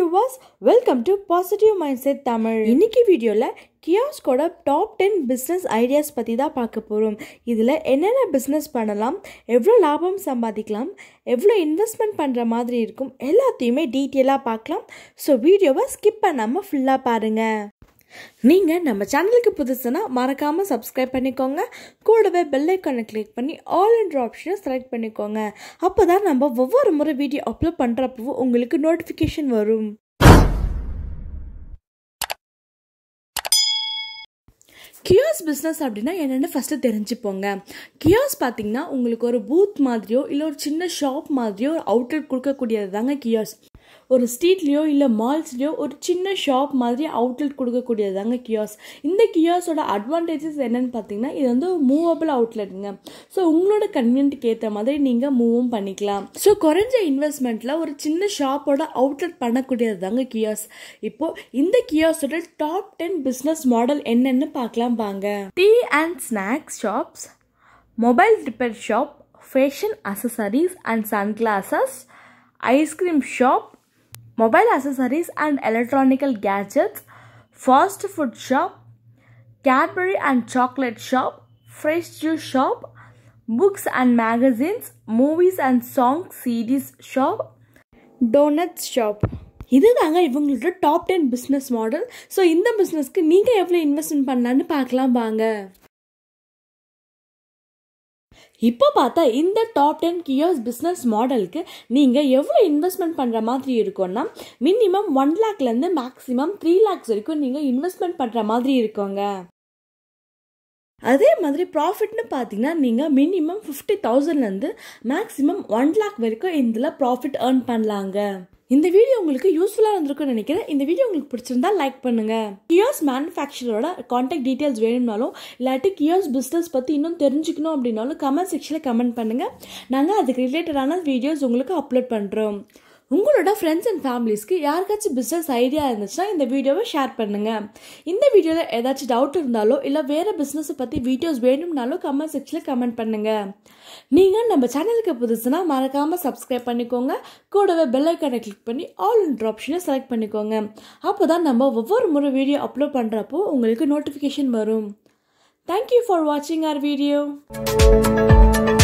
Viewers welcome to positive mindset Tamil இன்னைக்கு வீடியோவில் கியாஸ்கோட டாப் டென் பிஸ்னஸ் ஐடியாஸ் பற்றி தான் பார்க்க போகிறோம் இதில் என்னென்ன பிஸ்னஸ் பண்ணலாம் எவ்வளோ லாபம் சம்பாதிக்கலாம் எவ்வளோ இன்வெஸ்ட்மெண்ட் பண்ணுற மாதிரி இருக்கும் எல்லாத்தையுமே டீட்டெயிலாக பார்க்கலாம் ஸோ வீடியோவை ஸ்கிப் பண்ணாமல் ஃபுல்லாக பாருங்கள் நீங்கள் நம்ம சேனலுக்கு புதுசுனா மறக்காமல் சப்ஸ்கிரைப் பண்ணிக்கோங்க கூடவே பெல் ஐக்கானை கிளிக் பண்ணி ஆல் என்ற ஆப்ஷனை செலக்ட் பண்ணிக்கோங்க அப்போ தான் நம்ம ஒவ்வொரு முறை வீடியோ அப்லோட் பண்ணுறப்போ உங்களுக்கு நோட்டிஃபிகேஷன் வரும் கியாஸ் பிஸ்னஸ் அப்படின்னா என்னென்னு ஃபஸ்ட்டு தெரிஞ்சுப்போங்க கியாஸ் பார்த்தீங்கன்னா உங்களுக்கு ஒரு பூத் மாதிரியோ இல்லை ஒரு சின்ன ஷாப் மாதிரியோ ஒரு அவுட்லெட் கொடுக்கக்கூடியது தாங்க கியாஸ் ஒரு ஸ்ட்ரீட்லேயோ இல்லை மால்ஸ்லேயோ ஒரு சின்ன ஷாப் மாதிரி அவுட்லெட் கொடுக்கக்கூடியது தாங்க கியாஸ் இந்த கியாஸோட அட்வான்டேஜஸ் என்னென்னு பார்த்தீங்கன்னா இது வந்து மூவபிள் அவுட்லெட்டுங்க ஸோ உங்களோட கன்வீனியன்ட்டுக்கு ஏற்ற மாதிரி நீங்கள் மூவும் பண்ணிக்கலாம் ஸோ குறைஞ்ச இன்வெஸ்ட்மெண்ட்டில் ஒரு சின்ன ஷாப்போட அவுட்லெட் பண்ணக்கூடியது தாங்க கியாஸ் இப்போது இந்த கியாஸோட டாப் டென் பிஸ்னஸ் மாடல் என்னென்னு பார்க்கலாம் பாங்க tea and snacks shops mobile repair shop fashion accessories and sunglasses ice cream shop mobile accessories and electronical gadgets, fast food shop, Cadbury and chocolate shop, fresh juice shop, books and magazines, movies and song CDs shop, donuts shop. இதுதாங்க இவங்களோட top ten business model so இந்த பிஸ்னஸ்க்கு நீங்கள் எவ்வளோ investment பண்ணலான்னு பார்க்கலாம் வாங்க இப்போ பார்த்தா இந்த டாப் டென் கியோஸ் பிஸ்னஸ் மாடலுக்கு நீங்கள் எவ்வளோ இன்வெஸ்ட்மெண்ட் பண்ணுற மாதிரி இருக்கும்னா மினிமம் ஒன் லேக்லேருந்து மேக்ஸிமம் த்ரீ லேக்ஸ் வரைக்கும் நீங்கள் இன்வெஸ்ட்மெண்ட் பண்ணுற மாதிரி இருக்கோங்க அதே மாதிரி ப்ராஃபிட்னு பார்த்தீங்கன்னா நீங்கள் மினிமம் ஃபிஃப்டி தௌசண்ட்லேருந்து மேக்ஸிமம் ஒன் லேக் வரைக்கும் இதில் ப்ராஃபிட் ஏர்ன் பண்ணலாங்க இந்த வீடியோ உங்களுக்கு யூஸ்ஃபுல்லாக இருந்திருக்கும்னு நினைக்கிறேன் இந்த வீடியோ உங்களுக்கு பிடிச்சிருந்தா லைக் பண்ணுங்க கியோஸ் மேனுஃபேக்சரோட காண்டாக்ட் டீட்டெயில்ஸ் வேணும்னாலும் இல்லாட்டி கியோஸ் பிஸ்னஸ் பற்றி இன்னும் தெரிஞ்சுக்கணும் அப்படின்னாலும் கமெண்ட் செக்ஷனில் கமெண்ட் பண்ணுங்கள் நாங்கள் அதுக்கு ரிலேட்டடான வீடியோஸ் உங்களுக்கு அப்லோட் பண்ணுறோம் உங்களோட ஃப்ரெண்ட்ஸ் அண்ட் ஃபேமிலிஸ்க்கு யாருக்காச்சும் பிஸ்னஸ் ஐடியா இருந்துச்சுன்னா இந்த வீடியோவை ஷேர் பண்ணுங்கள் இந்த வீடியோவில் ஏதாச்சும் டவுட் இருந்தாலோ இல்லை வேறு பிஸ்னஸை பற்றி வீடியோஸ் வேணும்னாலும் கமெண்ட் செக்ஷனில் கமெண்ட் பண்ணுங்கள் நீங்கள் நம்ம சேனலுக்கு புதுசுனா மறக்காமல் சப்ஸ்கிரைப் பண்ணிக்கோங்க கூடவே பெல் ஐக்கானை கிளிக் பண்ணி ஆல் என்ற ஆப்ஷனை செலக்ட் பண்ணிக்கோங்க அப்போ தான் நம்ம ஒவ்வொரு முறை வீடியோ அப்லோட் பண்ணுறப்போ உங்களுக்கு நோட்டிஃபிகேஷன் வரும் தேங்க்யூ ஃபார் வாட்சிங் ஆர் வீடியோ